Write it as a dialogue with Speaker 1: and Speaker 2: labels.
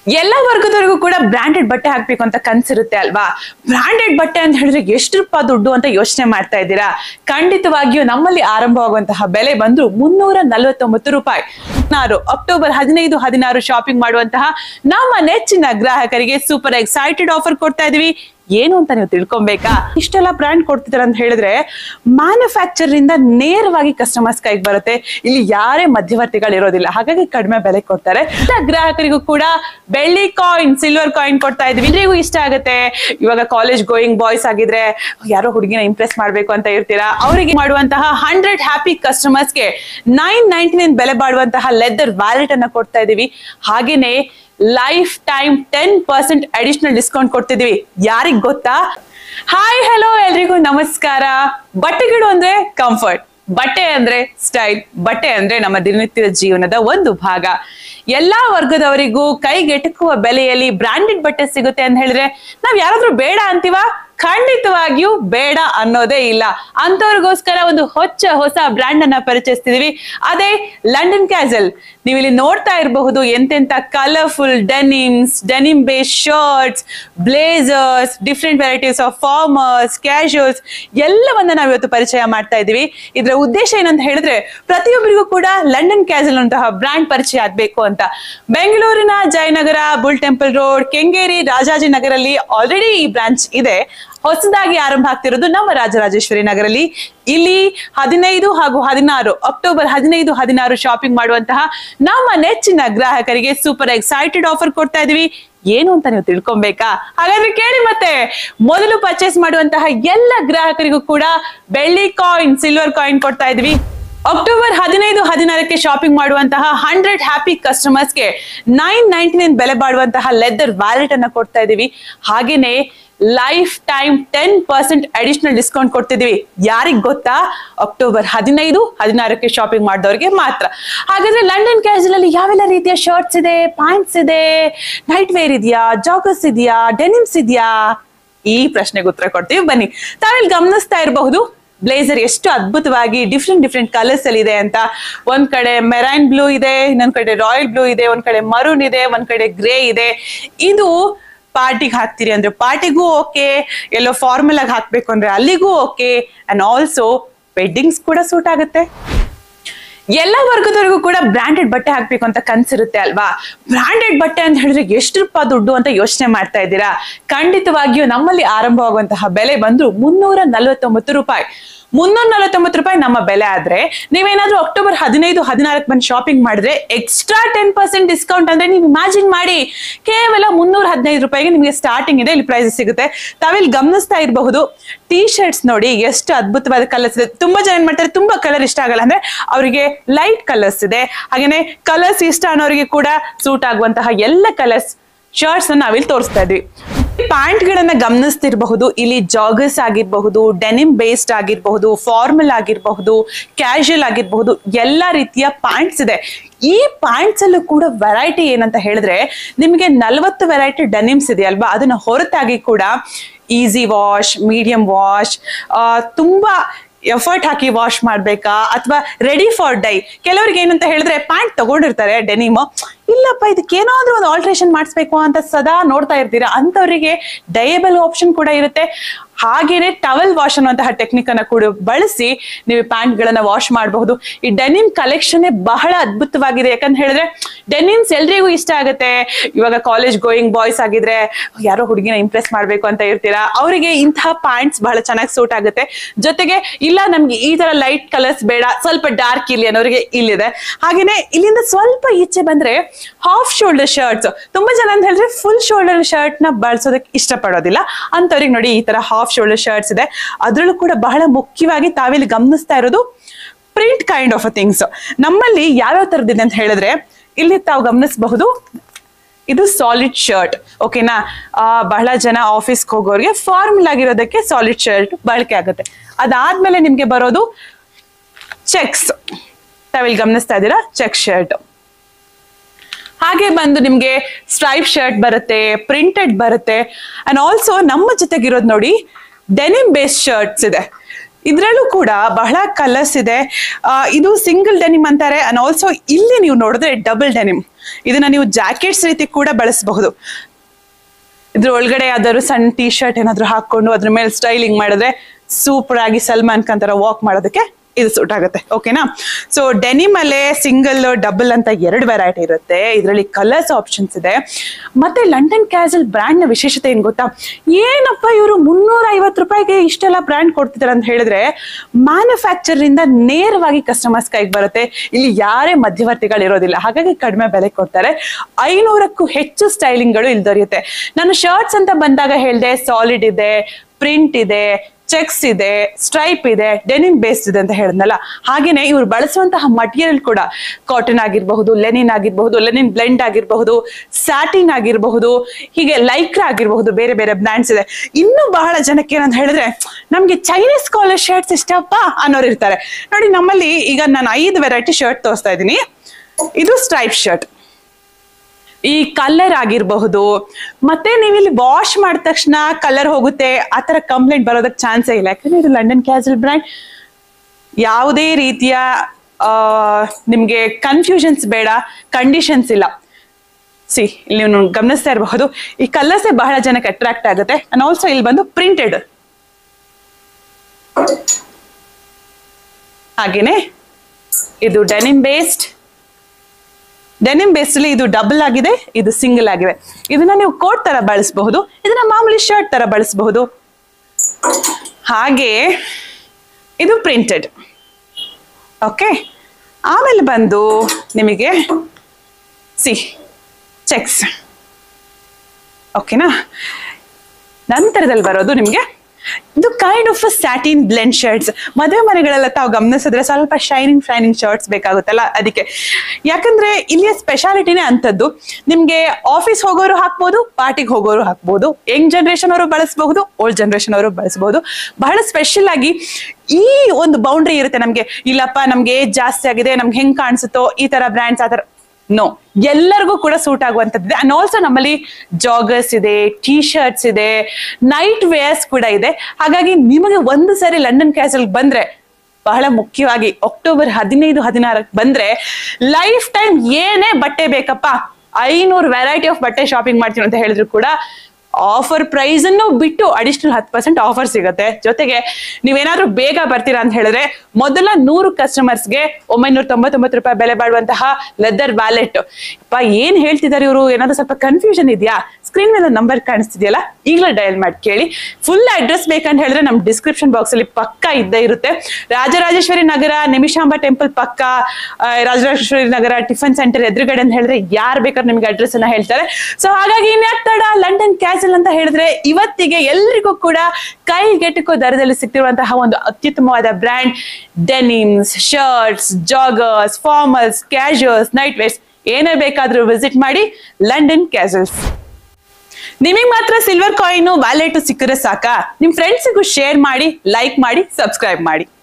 Speaker 1: ಎಲ್ಲ ವರ್ಗದವರಿಗೂ ಕೂಡ ಬ್ರಾಂಡೆಡ್ ಬಟ್ಟೆ ಹಾಕ್ಬೇಕು ಅಂತ ಕನ್ಸಿರುತ್ತೆ ಅಲ್ವಾ ಬ್ರಾಂಡೆಡ್ ಬಟ್ಟೆ ಅಂತ ಹೇಳಿದ್ರೆ ಎಷ್ಟು ರೂಪಾಯಿ ದುಡ್ಡು ಅಂತ ಯೋಚನೆ ಮಾಡ್ತಾ ಇದ್ದೀರಾ ಖಂಡಿತವಾಗಿಯೂ ನಮ್ಮಲ್ಲಿ ಆರಂಭವಾಗುವಂತಹ ಬೆಲೆ ಬಂದು ಮುನ್ನೂರ ನಲವತ್ತೊಂಬತ್ತು ರೂಪಾಯಿ ನಾರು ಅಕ್ಟೋಬರ್ ಹದಿನೈದು ಹದಿನಾರು ಶಾಪಿಂಗ್ ಮಾಡುವಂತಹ ನಮ್ಮ ನೆಚ್ಚಿನ ಗ್ರಾಹಕರಿಗೆ ಸೂಪರ್ ಎಕ್ಸೈಟೆಡ್ ಆಫರ್ ಕೊಡ್ತಾ ಇದೀವಿ ಏನು ಅಂತ ನೀವು ತಿಳ್ಕೊಬೇಕಾ ಇಷ್ಟೆಲ್ಲ ಬ್ರ್ಯಾಂಡ್ ಕೊಡ್ತಿದ್ದಾರೆ ಅಂತ ಹೇಳಿದ್ರೆ ಮ್ಯಾನುಫ್ಯಾಕ್ಚರ್ ಇಂದ ನೇರವಾಗಿ ಕಸ್ಟಮರ್ಸ್ ಕೈಗೆ ಬರುತ್ತೆ ಇಲ್ಲಿ ಯಾರೇ ಮಧ್ಯವರ್ತಿಗಳು ಇರೋದಿಲ್ಲ ಹಾಗಾಗಿ ಕಡಿಮೆ ಬೆಲೆ ಕೊಡ್ತಾರೆ ಎಲ್ಲ ಗ್ರಾಹಕರಿಗೂ ಕೂಡ ಬೆಳ್ಳಿ ಕಾಯಿನ್ ಸಿಲ್ವರ್ ಕಾಯಿನ್ ಕೊಡ್ತಾ ಇದ್ವಿ ಇದ್ರಿಗೂ ಇಷ್ಟ ಆಗುತ್ತೆ ಇವಾಗ ಕಾಲೇಜ್ ಗೋಯಿಂಗ್ ಬಾಯ್ಸ್ ಆಗಿದ್ರೆ ಯಾರೋ ಹುಡುಗಿನ ಇಂಪ್ರೆಸ್ ಮಾಡ್ಬೇಕು ಅಂತ ಇರ್ತೀರಾ ಅವರಿಗೆ ಮಾಡುವಂತಹ ಹಂಡ್ರೆಡ್ ಹ್ಯಾಪಿ ಕಸ್ಟಮರ್ಸ್ಗೆ ನೈನ್ ನೈನ್ಟಿ ನೈನ್ ಬೆಲೆ ಬಾಳುವಂತಹ ಲೆದರ್ ವ್ಯಾಲೆಟ್ ಅನ್ನ ಕೊಡ್ತಾ ಇದೀವಿ ಹಾಗೇನೆ life time ten percent additional discount ಕೊಡ್ತಿದೀವಿ ಯಾರಿಗ್ ಗೊತ್ತಾ ಹಾಯ್ ಹಲೋ ಎಲ್ರಿಗೂ ನಮಸ್ಕಾರ ಬಟ್ಟೆಗಳು ಅಂದ್ರೆ ಕಂಫರ್ಟ್ ಬಟ್ಟೆ ಅಂದ್ರೆ ಸ್ಟೈಲ್ ಬಟ್ಟೆ ಅಂದ್ರೆ ನಮ್ಮ ದಿನನಿತ್ಯದ ಜೀವನದ ಒಂದು ಭಾಗ ಎಲ್ಲಾ ವರ್ಗದವರಿಗೂ ಕೈಗೆಟಕುವ ಬೆಲೆಯಲ್ಲಿ ಬ್ರಾಂಡೆಡ್ ಬಟ್ಟೆ ಸಿಗುತ್ತೆ ಅಂತ ಹೇಳಿದ್ರೆ ನಾವ್ ಯಾರಾದ್ರೂ ಬೇಡ ಅಂತೀವ ಖಂಡಿತವಾಗಿಯೂ ಬೇಡ ಅನ್ನೋದೇ ಇಲ್ಲ ಅಂತವ್ರಿಗೋಸ್ಕರ ಒಂದು ಹೊಚ್ಚ ಹೊಸ ಬ್ರ್ಯಾಂಡ್ ಅನ್ನ ಪರಿಚಯಿಸ್ತಿದೀವಿ ಅದೇ ಲಂಡನ್ ಕ್ಯಾಸಲ್ ನೀವು ಇಲ್ಲಿ ನೋಡ್ತಾ ಇರಬಹುದು ಎಂತೆಂತ colourful denims denim base shirts blazers different varieties of formals casuals ಎಲ್ಲವನ್ನ ನಾವು ಇವತ್ತು ಪರಿಚಯ ಮಾಡ್ತಾ ಇದ್ದೀವಿ ಇದರ ಉದ್ದೇಶ ಏನಂತ ಹೇಳಿದ್ರೆ ಪ್ರತಿಯೊಬ್ಬರಿಗೂ ಕೂಡ ಲಂಡನ್ ಕ್ಯಾಸಲ್ ಅಂತಹ ಬ್ರ್ಯಾಂಡ್ ಪರಿಚಯ ಆಗ್ಬೇಕು ಅಂತ ಬೆಂಗಳೂರಿನ Jayanagar bull temple road Kengeri ರಾಜಾಜಿನಗರಲ್ಲಿ ಆಲ್ರೆಡಿ ಈ ಬ್ರಾಂಚ್ ಇದೆ ಹೊಸದಾಗಿ ಆರಂಭ ಆಗ್ತಿರೋದು ನಮ್ಮ ರಾಜರಾಜೇಶ್ವರಿ ನಗರಲ್ಲಿ ಇಲ್ಲಿ ಹದಿನೈದು ಹಾಗೂ ಹದಿನಾರು ಅಕ್ಟೋಬರ್ ಹದಿನೈದು ಹದಿನಾರು ಶಾಪಿಂಗ್ ಮಾಡುವಂತಹ ನಮ್ಮ ನೆಚ್ಚಿನ ಗ್ರಾಹಕರಿಗೆ ಸೂಪರ್ ಎಕ್ಸೈಟೆಡ್ ಆಫರ್ ಕೊಡ್ತಾ ಇದೀವಿ ಏನು ಅಂತ ನೀವು ತಿಳ್ಕೊಬೇಕಾ ಹಾಗಾದ್ರೆ ಕೇಳಿ ಮತ್ತೆ ಮೊದಲು ಪರ್ಚೇಸ್ ಮಾಡುವಂತಹ ಎಲ್ಲ ಗ್ರಾಹಕರಿಗೂ ಕೂಡ ಬೆಳ್ಳಿ ಕಾಯಿನ್ ಸಿಲ್ವರ್ ಕಾಯಿನ್ ಕೊಡ್ತಾ ಇದೀವಿ ಅಕ್ಟೋಬರ್ ಹದಿನೈದು ಹದಿನಾರಕ್ಕೆ ಶಾಪಿಂಗ್ ಮಾಡುವಂತಹ ಹಂಡ್ರೆಡ್ ಹ್ಯಾಪಿ ಕಸ್ಟಮರ್ಸ್ಗೆ ನೈನ್ ನೈನ್ಟಿ ನೈನ್ ಬೆಲೆ ಬಾಳುವಂತಹ ಲೆದರ್ ವ್ಯಾಲೆಟ್ ಅನ್ನ ಕೊಡ್ತಾ ಇದೀವಿ ಹಾಗೇನೆ life time ten percent additional discount ಕೊಡ್ತಿದೀವಿ ಯಾರಿಗ್ ಗೊತ್ತಾ ಅಕ್ಟೋಬರ್ ಹದಿನೈದು ಹದಿನಾರಕ್ಕೆ ಶಾಪಿಂಗ್ ಮಾಡಿದವ್ರಿಗೆ ಮಾತ್ರ ಹಾಗಾದ್ರೆ ಲಂಡನ್ ಕ್ಯಾಶಲ್ ಅಲ್ಲಿ ಯಾವೆಲ್ಲ ರೀತಿಯ ಶರ್ಟ್ಸ್ ಇದೆ ಪ್ಯಾಂಟ್ಸ್ ಇದೆ ನೈಟ್ ವೇರ್ ಇದೆಯಾ ಜಾಗರ್ಸ್ ಇದೆಯಾ ಡೆನಿಮ್ಸ್ ಇದೆಯಾ ಈ ಪ್ರಶ್ನೆಗೆ ಉತ್ತರ ಕೊಡ್ತೀವಿ ಬನ್ನಿ ತಾವಿಲ್ಲಿ ಗಮನಿಸ್ತಾ ಇರಬಹುದು ಬ್ಲೇಸರ್ ಎಷ್ಟು ಅದ್ಭುತವಾಗಿ ಡಿಫ್ರೆಂಟ್ ಡಿಫ್ರೆಂಟ್ ಕಲರ್ಸ್ ಅಲ್ಲಿ ಇದೆ ಅಂತ ಒಂದ್ ಕಡೆ ಮೆರೈನ್ ಬ್ಲೂ ಇದೆ ಇನ್ನೊಂದ್ ಕಡೆ ರಾಯಲ್ ಬ್ಲೂ ಇದೆ ಒಂದ್ ಕಡೆ ಮರೂನ್ ಇದೆ ಒಂದ್ ಕಡೆ ಗ್ರೇ ಇದೆ ಇದು ಪಾರ್ಟಿಗೆ ಹಾಕ್ತೀರಿ ಅಂದ್ರೆ ಪಾರ್ಟಿಗೂ ಓಕೆ ಎಲ್ಲೋ ಫಾರ್ಮಲ್ ಆಗಿ ಹಾಕ್ಬೇಕು ಅಂದ್ರೆ ಅಲ್ಲಿಗೂ ಓಕೆ ಅಂಡ್ ಆಲ್ಸೋ ವೆಡ್ಡಿಂಗ್ಸ್ ಕೂಡ ಸೂಟ್ ಆಗುತ್ತೆ ಎಲ್ಲ ವರ್ಗದವರಿಗೂ ಕೂಡ ಬ್ರಾಂಡೆಡ್ ಬಟ್ಟೆ ಹಾಕ್ಬೇಕು ಅಂತ ಕನ್ಸಿರುತ್ತೆ ಅಲ್ವಾ ಬ್ರಾಂಡೆಡ್ ಬಟ್ಟೆ ಅಂತ ಹೇಳಿದ್ರೆ ಎಷ್ಟು ರೂಪಾಯಿ ದುಡ್ಡು ಅಂತ ಯೋಚನೆ ಮಾಡ್ತಾ ಇದ್ದೀರಾ ಖಂಡಿತವಾಗಿಯೂ ನಮ್ಮಲ್ಲಿ ಆರಂಭವಾಗುವಂತಹ ಬೆಲೆ ಬಂದು ಮುನ್ನೂರ ನಲವತ್ತೊಂಬತ್ತು ರೂಪಾಯಿ ಮುನ್ನೂರ ನಲವತ್ತೊಂಬತ್ತು ರೂಪಾಯಿ ನಮ್ಮ ಬೆಲೆ ಆದ್ರೆ ನೀವೇನಾದ್ರೂ ಅಕ್ಟೋಬರ್ ಹದಿನೈದು ಹದಿನಾಲ್ಕು ಬಂದು ಶಾಪಿಂಗ್ ಮಾಡಿದ್ರೆ ಎಕ್ಸ್ಟ್ರಾ ಟೆನ್ ಪರ್ಸೆಂಟ್ ಡಿಸ್ಕೌಂಟ್ ಅಂದ್ರೆ ನೀವು ಇಮ್ಯಾಜಿನ್ ಮಾಡಿ ಕೇವಲ ಮುನ್ನೂರ ಹದಿನೈದು ರೂಪಾಯಿಗೆ ನಿಮಗೆ ಸ್ಟಾರ್ಟಿಂಗ್ ಇದೆ ಇಲ್ಲಿ ಪ್ರೈಸ್ ಸಿಗುತ್ತೆ ತಾವಿಲ್ಲಿ ಗಮನಿಸ್ತಾ ಇರಬಹುದು ಟೀ ಶರ್ಟ್ಸ್ ನೋಡಿ ಎಷ್ಟು ಅದ್ಭುತವಾದ ಕಲರ್ಸ್ ಇದೆ ತುಂಬಾ ಜನ ಏನ್ ಮಾಡ್ತಾರೆ ತುಂಬಾ ಕಲರ್ ಇಷ್ಟ ಆಗಲ್ಲ ಅಂದ್ರೆ ಅವರಿಗೆ ಲೈಟ್ ಕಲರ್ಸ್ ಇದೆ ಹಾಗೇನೆ ಕಲರ್ಸ್ ಇಷ್ಟ ಅನ್ನೋರಿಗೆ ಕೂಡ ಸೂಟ್ ಆಗುವಂತಹ ಎಲ್ಲ ಕಲರ್ಸ್ ಶರ್ಟ್ಸ್ ನಾವಿಲ್ಲಿ ತೋರಿಸ್ತಾ ಇದ್ವಿ ಪ್ಯಾಂಟ್ ಗಳನ್ನ ಗಮನಿಸ್ತಿರಬಹುದು ಇಲ್ಲಿ ಜಾಗರ್ಸ್ ಆಗಿರಬಹುದು ಡೆನಿಮ್ ಬೇಸ್ಡ್ ಆಗಿರಬಹುದು ಫಾರ್ಮಲ್ ಆಗಿರಬಹುದು ಕ್ಯಾಶುಯಲ್ ಆಗಿರಬಹುದು ಎಲ್ಲ ರೀತಿಯ ಪ್ಯಾಂಟ್ಸ್ ಇದೆ ಈ ಪ್ಯಾಂಟ್ಸ್ ಅಲ್ಲೂ ಕೂಡ ವೆರೈಟಿ ಏನಂತ ಹೇಳಿದ್ರೆ ನಿಮಗೆ ನಲವತ್ತು ವೆರೈಟಿ ಡೆನಿಮ್ಸ್ ಇದೆ ಅಲ್ವಾ ಅದನ್ನ ಹೊರತಾಗಿ ಕೂಡ ಈಸಿ ವಾಶ್ ಮೀಡಿಯಂ ವಾಶ್ ತುಂಬಾ ಎಫರ್ಟ್ ಹಾಕಿ ವಾಶ್ ಮಾಡ್ಬೇಕಾ ಅಥವಾ ರೆಡಿ ಫಾರ್ ಡೈ ಕೆಲವರಿಗೆ ಏನಂತ ಹೇಳಿದ್ರೆ ಪ್ಯಾಂಟ್ ತಗೊಂಡಿರ್ತಾರೆ ಡೆನಿಮ್ ಇಲ್ಲಪ್ಪ ಇದಕ್ಕೆ ಏನಾದ್ರೂ ಒಂದು ಆಲ್ಟ್ರೇಷನ್ ಮಾಡಿಸ್ಬೇಕು ಅಂತ ಸದಾ ನೋಡ್ತಾ ಇರ್ತೀರಾ ಅಂತವರಿಗೆ ಡಯಬಲ್ ಆಪ್ಷನ್ ಕೂಡ ಇರುತ್ತೆ ಹಾಗೇನೆ ಟವಲ್ ವಾಶ್ ಅನ್ನುವಂತಹ ಟೆಕ್ನಿಕ್ ಅನ್ನ ಕೂಡ ಬಳಸಿ ನೀವು ಪ್ಯಾಂಟ್ ಗಳನ್ನ ವಾಶ್ ಮಾಡಬಹುದು ಈ ಡೆನಿಮ್ ಕಲೆಕ್ಷನ್ ಬಹಳ ಅದ್ಭುತವಾಗಿದೆ ಯಾಕಂತ ಹೇಳಿದ್ರೆ ಡೆನಿಮ್ಸ್ ಎಲ್ರಿಗೂ ಇಷ್ಟ ಆಗುತ್ತೆ ಇವಾಗ ಕಾಲೇಜ್ ಗೋಯಿಂಗ್ ಬಾಯ್ಸ್ ಆಗಿದ್ರೆ ಯಾರೋ ಹುಡುಗಿನ ಇಂಪ್ರೆಸ್ ಮಾಡ್ಬೇಕು ಅಂತ ಇರ್ತೀರಾ ಅವರಿಗೆ ಇಂತಹ ಪ್ಯಾಂಟ್ಸ್ ಬಹಳ ಚೆನ್ನಾಗಿ ಸೂಟ್ ಆಗುತ್ತೆ ಜೊತೆಗೆ ಇಲ್ಲ ನಮ್ಗೆ ಈ ತರ ಲೈಟ್ ಕಲರ್ಸ್ ಬೇಡ ಸ್ವಲ್ಪ ಡಾರ್ಕ್ ಇಲ್ಲಿ ಅನ್ನೋರಿಗೆ ಇಲ್ಲಿದೆ ಹಾಗೇನೆ ಇಲ್ಲಿಂದ ಸ್ವಲ್ಪ ಈಚೆ ಬಂದ್ರೆ ಹಾಫ್ ಶೋಲ್ಡರ್ ಶರ್ಟ್ಸ್ ತುಂಬಾ ಜನ ಅಂತ ಹೇಳಿದ್ರೆ ಫುಲ್ ಶೋಲ್ಡರ್ ಶರ್ಟ್ ನ ಬಳಸೋದಕ್ಕೆ ಇಷ್ಟಪಡೋದಿಲ್ಲ ಅಂತವ್ರಿಗೆ ನೋಡಿ ಈ ತರ ಹಾಫ್ ಶೋಲ್ಡರ್ ಶರ್ಟ್ಸ್ ಇದೆ ಅದ್ರಲ್ಲೂ ಕೂಡ ಬಹಳ ಮುಖ್ಯವಾಗಿ ತಾವಿಲ್ಲಿ ಗಮನಿಸ್ತಾ ಇರೋದು ಪ್ರಿಂಟ್ ಕೈಂಡ್ ಆಫ್ ಥಿಂಗ್ಸ್ ನಮ್ಮಲ್ಲಿ ಯಾವ್ಯಾವ ತರದಿದೆ ಅಂತ ಹೇಳಿದ್ರೆ ಇಲ್ಲಿ ತಾವು ಗಮನಿಸಬಹುದು ಇದು ಸಾಲಿಡ್ ಶರ್ಟ್ ಓಕೆನಾ ಆ, ಬಹಳ ಜನ ಆಫೀಸ್ಗೆ ಹೋಗೋರಿಗೆ ಫಾರ್ಮಲ್ ಆಗಿರೋದಕ್ಕೆ ಸಾಲಿಡ್ ಶರ್ಟ್ ಬಳಕೆ ಆಗುತ್ತೆ ಅದಾದ್ಮೇಲೆ ನಿಮ್ಗೆ ಬರೋದು ಚೆಕ್ಸ್ ತಾವಿಲ್ಲಿ ಗಮನಿಸ್ತಾ ಇದ್ದೀರಾ ಚೆಕ್ ಶರ್ಟ್ ಹಾಗೆ ಬಂದು ನಿಮ್ಗೆ ಸ್ಟ್ರೈಪ್ ಶರ್ಟ್ ಬರುತ್ತೆ ಪ್ರಿಂಟೆಡ್ ಬರುತ್ತೆ ಅಂಡ್ ಆಲ್ಸೋ ನಮ್ಮ ಜೊತೆಗಿರೋದು ನೋಡಿ ಡೆನಿಮ್ ಬೇಸ್ಡ್ ಶರ್ಟ್ಸ್ ಇದೆ ಇದ್ರಲ್ಲೂ ಕೂಡ ಬಹಳ ಕಲರ್ಸ್ ಇದೆ ಆ, ಇದು ಸಿಂಗಲ್ ಡೆನಿಮ್ ಅಂತಾರೆ ಅಂಡ್ ಆಲ್ಸೋ ಇಲ್ಲಿ ನೀವು ನೋಡಿದ್ರೆ ಡಬಲ್ ಡೆನಿಮ್ ಇದನ್ನ ನೀವು ಜಾಕೆಟ್ಸ್ ರೀತಿ ಕೂಡ ಬಳಸಬಹುದು ಇದ್ರ ಒಳಗಡೆ ಯಾವ್ದಾದ್ರು ಸಣ್ಣ ಟಿ ಶರ್ಟ್ ಏನಾದ್ರು ಹಾಕೊಂಡು ಅದ್ರ ಮೇಲೆ ಸ್ಟೈಲಿಂಗ್ ಮಾಡಿದ್ರೆ ಸೂಪರ್ ಆಗಿ ಸಲ್ಮಾನ್ ಖಾನ್ ತರ ವಾಕ್ ಮಾಡೋದಕ್ಕೆ ಇದು ಸೂಟ್ ಆಗುತ್ತೆ ಓಕೆನಾ ಸೊ ಡೆನಿಮ್ ಅಲ್ಲೇ ಸಿಂಗಲ್ ಡಬಲ್ ಅಂತ ಎರಡು ವೆರೈಟಿ ಇರುತ್ತೆ ಇದರಲ್ಲಿ ಕಲರ್ಸ್ ಆಪ್ಷನ್ಸ್ ಇದೆ ಮತ್ತೆ ಲಂಡನ್ ಕ್ಯಾಸಲ್ ಬ್ರ್ಯಾಂಡ್ ನ ವಿಶೇಷತೆ ಏನ್ ಗೊತ್ತಾ ಏನಪ್ಪ ಇವರು ಮುನ್ನೂರ ಐವತ್ತು ರೂಪಾಯಿಗೆ ಇಷ್ಟೆಲ್ಲ ಬ್ರ್ಯಾಂಡ್ ಕೊಡ್ತಿದ್ದಾರೆ ಅಂತ ಹೇಳಿದ್ರೆ ಮ್ಯಾನುಫ್ಯಾಕ್ಚರ್ ಇಂದ ನೇರವಾಗಿ ಕಸ್ಟಮರ್ಸ್ ಕೈಗೆ ಬರುತ್ತೆ ಇಲ್ಲಿ ಯಾರೇ ಮಧ್ಯವರ್ತಿಗಳು ಇರೋದಿಲ್ಲ ಹಾಗಾಗಿ ಕಡಿಮೆ ಬೆಲೆ ಕೊಡ್ತಾರೆ ಐನೂರಕ್ಕೂ ಹೆಚ್ಚು ಸ್ಟೈಲಿಂಗ್ಗಳು ಇಲ್ಲಿ ದೊರೆಯುತ್ತೆ ನಾನು ಶರ್ಟ್ಸ್ ಅಂತ ಬಂದಾಗ ಹೇಳಿದೆ ಸಾಲಿಡ್ ಇದೆ ಪ್ರಿಂಟ್ ಇದೆ ಚೆಕ್ಸ್ ಇದೆ ಸ್ಟ್ರೈಪ್ ಇದೆ ಡೆನಿಮ್ ಬೇಸ್ಡ್ ಇದೆ ಅಂತ ಹೇಳಿದ್ನಲ್ಲ ಹಾಗೇನೆ ಇವ್ರು ಬಳಸುವಂತಹ ಮಟೀರಿಯಲ್ ಕೂಡ ಕಾಟನ್ ಆಗಿರಬಹುದು ಲೆನಿನ್ ಆಗಿರಬಹುದು ಲೆನಿನ್ ಬ್ಲೆಂಡ್ ಆಗಿರಬಹುದು ಸ್ಯಾಟಿನ್ ಆಗಿರಬಹುದು ಹೀಗೆ ಲೈಕ್ರಾ ಆಗಿರಬಹುದು ಬೇರೆ ಬೇರೆ ಬ್ರ್ಯಾಂಡ್ಸ್ ಇದೆ ಇನ್ನು ಬಹಳ ಜನಕ್ಕೆ ಏನಂತ ಹೇಳಿದ್ರೆ ನಮ್ಗೆ ಚೈನೀಸ್ ಕಾಲರ್ ಶರ್ಟ್ಸ್ ಇಷ್ಟಪ್ಪ ಅನ್ನೋರು ಇರ್ತಾರೆ ನೋಡಿ ನಮ್ಮಲ್ಲಿ ಈಗ ನಾನು ಐದು ವೆರೈಟಿ ಶರ್ಟ್ ತೋರಿಸ್ತಾ ಇದ್ದೀನಿ ಇದು ಸ್ಟ್ರೈಪ್ ಶರ್ಟ್ ಈ ಕಲರ್ ಆಗಿರಬಹುದು ಮತ್ತೆ ನೀವು ಇಲ್ಲಿ ವಾಶ್ ಮಾಡಿದ ತಕ್ಷಣ ಕಲರ್ ಹೋಗುತ್ತೆ ಆ ತರ ಕಂಪ್ಲೇಂಟ್ ಬರೋದಕ್ಕೆ ಚಾನ್ಸೇ ಇಲ್ಲ ಯಾಕಂದ್ರೆ ಇದು ಲಂಡನ್ ಕ್ಯಾಸಲ್ ಬ್ರ್ಯಾಂಡ್ ಯಾವುದೇ ರೀತಿಯ ಆ, ನಿಮ್ಗೆ ಕನ್ಫ್ಯೂಷನ್ಸ್ ಬೇಡ ಕಂಡೀಷನ್ಸ್ ಇಲ್ಲ ಸಿ ಇಲ್ಲಿ ನೀವು ಗಮನಿಸ್ತಾ ಇರಬಹುದು ಈ ಕಲರ್ಸೇ ಬಹಳ ಜನಕ್ಕೆ ಅಟ್ರಾಕ್ಟ್ ಆಗುತ್ತೆ ಅಂಡ್ ಆಲ್ಸೋ ಇಲ್ಲಿ ಬಂದು ಪ್ರಿಂಟೆಡ್ ಹಾಗೇನೆ ಇದು ಡೆನಿಮ್ ಬೇಸ್ಡ್ ಡೆನಿಮ್ ಬೇಸ್ಡ್ ಅಲ್ಲಿ ಇದು ಡಬಲ್ ಆಗಿದೆ ಇದು ಸಿಂಗಲ್ ಆಗಿದೆ ಇದನ್ನ ನೀವು ಕೋಟ್ ತರ ಬಳಸಬಹುದು ಇದನ್ನ ಮಾಮೂಲಿ ಶರ್ಟ್ ತರ ಬಳಸಬಹುದು ಹಾಗೆ ಇದು ಪ್ರಿಂಟೆಡ್ ಓಕೆ ಆಮೇಲೆ ಬಂದು ನಿಮಗೆ ಸಿ ಚೆಕ್ಸ್ ಓಕೆನಾ ನಂತರದಲ್ಲಿ ಬರೋದು ನಿಮಗೆ ಇದು kind of satin blend shirts ಮದುವೆ ಮನೆಗಳೆಲ್ಲ ತಾವು ಗಮನಿಸಿದ್ರೆ ಸ್ವಲ್ಪ ಶೈನಿಂಗ್ ಶೈನಿಂಗ್ ಶರ್ಟ್ಸ್ ಬೇಕಾಗುತ್ತಲ್ಲ ಅದಕ್ಕೆ ಯಾಕಂದ್ರೆ ಇಲ್ಲಿಯ ಸ್ಪೆಷಾಲಿಟಿನೇ ಅಂಥದ್ದು ನಿಮ್ಗೆ ಆಫೀಸ್ ಹೋಗೋರು ಹಾಕ್ಬೋದು ಪಾರ್ಟಿಗೆ ಹೋಗೋರು ಹಾಕ್ಬೋದು ಯಂಗ್ ಜನರೇಷನ್ ಅವರು ಬಳಸಬಹುದು ಓಲ್ಡ್ ಜನರೇಷನ್ ಅವರು ಬಳಸಬಹುದು ಬಹಳ ಸ್ಪೆಷಲ್ ಆಗಿ ಈ ಒಂದು ಬೌಂಡ್ರಿ ಇರುತ್ತೆ ನಮ್ಗೆ ಇಲ್ಲಪ್ಪ ನಮ್ಗೆ ಏಜ್ ಜಾಸ್ತಿ ಆಗಿದೆ ನಮ್ಗೆ ಹೆಂಗ್ ಕಾಣಿಸುತ್ತೋ ಈ ತರ ಬ್ರ್ಯಾಂಡ್ಸ್ ಆ ತರ ನೋ ಎಲ್ಲರಿಗೂ ಕೂಡ ಸೂಟ್ ಆಗುವಂತದ್ದಿದೆ ಅಂಡ್ ಆಲ್ಸೋ ನಮ್ಮಲ್ಲಿ ಜಾಗರ್ಸ್ ಇದೆ ಟೀ ಶರ್ಟ್ಸ್ ಇದೆ ನೈಟ್ ವೇರ್ಸ್ ಕೂಡ ಇದೆ ಹಾಗಾಗಿ ನಿಮಗೆ ಒಂದು ಸರಿ ಲಂಡನ್ ಕ್ಯಾಸಲ್ ಬಂದ್ರೆ ಬಹಳ ಮುಖ್ಯವಾಗಿ ಅಕ್ಟೋಬರ್ ಹದಿನೈದು ಹದಿನಾರಕ್ಕೆ ಬಂದ್ರೆ ಲೈಫ್ ಟೈಮ್ ಏನೇ ಬಟ್ಟೆ ಬೇಕಪ್ಪ ಐನೂರು ವೆರೈಟಿ ಆಫ್ ಬಟ್ಟೆ ಶಾಪಿಂಗ್ ಮಾಡ್ತೀನಿ ಅಂತ ಹೇಳಿದ್ರು ಕೂಡ ಆಫರ್ ಪ್ರೈಸ್ ಅನ್ನು ಬಿಟ್ಟು ಅಡಿಷನಲ್ ಹತ್ತು ಪರ್ಸೆಂಟ್ ಆಫರ್ ಸಿಗುತ್ತೆ ಜೊತೆಗೆ ನೀವೇನಾದ್ರೂ ಬೇಗ ಬರ್ತೀರಾ ಅಂತ ಹೇಳಿದ್ರೆ ಮೊದಲ ನೂರು ಕಸ್ಟಮರ್ಸ್ಗೆ ಒಂಬೈನೂರ ತೊಂಬತ್ತೊಂಬತ್ತು ರೂಪಾಯಿ ಬೆಲೆ ಬಾಳುವಂತಹ ಲೆದರ್ ವ್ಯಾಲೆಟ್ ಅಪ್ಪ ಏನ್ ಹೇಳ್ತಿದ್ದಾರೆ ಇವರು ಏನಾದ್ರೂ ಸ್ವಲ್ಪ ಕನ್ಫ್ಯೂಷನ್ ಇದೆಯಾ ಸ್ಕ್ರೀನ್ ಮೇಲೆ ನಂಬರ್ ಕಾಣಿಸ್ತಿದೆಯಲ್ಲ ಈಗಲೇ ಡಯಲ್ ಮಾಡಿ ಕೇಳಿ ಫುಲ್ ಅಡ್ರೆಸ್ ಬೇಕಂತ ಹೇಳಿದ್ರೆ ನಮ್ಮ ಡಿಸ್ಕ್ರಿಪ್ಷನ್ ಬಾಕ್ಸ್ ಅಲ್ಲಿ ಪಕ್ಕ ಇದ್ದೇ ಇರುತ್ತೆ ರಾಜರಾಜೇಶ್ವರಿ ನಗರ ನಿಮಿಷಾಂಬ ಟೆಂಪಲ್ ಪಕ್ಕ ಆ, ರಾಜರಾಜೇಶ್ವರಿ ನಗರ ಟಿಫನ್ ಸೆಂಟರ್ ಎದುರುಗಡೆ ಅಂತ ಹೇಳಿದ್ರೆ ಯಾರು ಬೇಕಾದ್ರೂ ನಿಮ್ಗೆ ಅಡ್ರೆಸ್ ಅನ್ನ ಹೇಳ್ತಾರೆ ಸೊ ಹಾಗಾಗಿ ಇನ್ಯಾಕ್ ತಡ ಲಂಡನ್ ಕ್ಯಾಸಲ್ ಅಂತ ಹೇಳಿದ್ರೆ ಇವತ್ತಿಗೆ ಎಲ್ರಿಗೂ ಕೂಡ ಕೈಗೆಟುಕೋ ದರದಲ್ಲಿ ಸಿಗ್ತಿರುವಂತಹ ಒಂದು ಅತ್ಯುತ್ತಮವಾದ brand denims shirts joggers formals casuals night wears ಏನೇ ಬೇಕಾದ್ರೂ ವಿಸಿಟ್ ಮಾಡಿ ಲಂಡನ್ ಕ್ಯಾಸಲ್ಸ್ ನಿಮಗೆ ಮಾತ್ರ ಸಿಲ್ವರ್ ಕಾಯಿನ್ ವ್ಯಾಲೆಟ್ ಸಿಕ್ಕರೆ ಸಾಕಾ ನಿಮ್ ಫ್ರೆಂಡ್ಸಿಗೂ ಶೇರ್ ಮಾಡಿ ಲೈಕ್ ಮಾಡಿ ಸಬ್ಸ್ಕ್ರೈಬ್ ಮಾಡಿ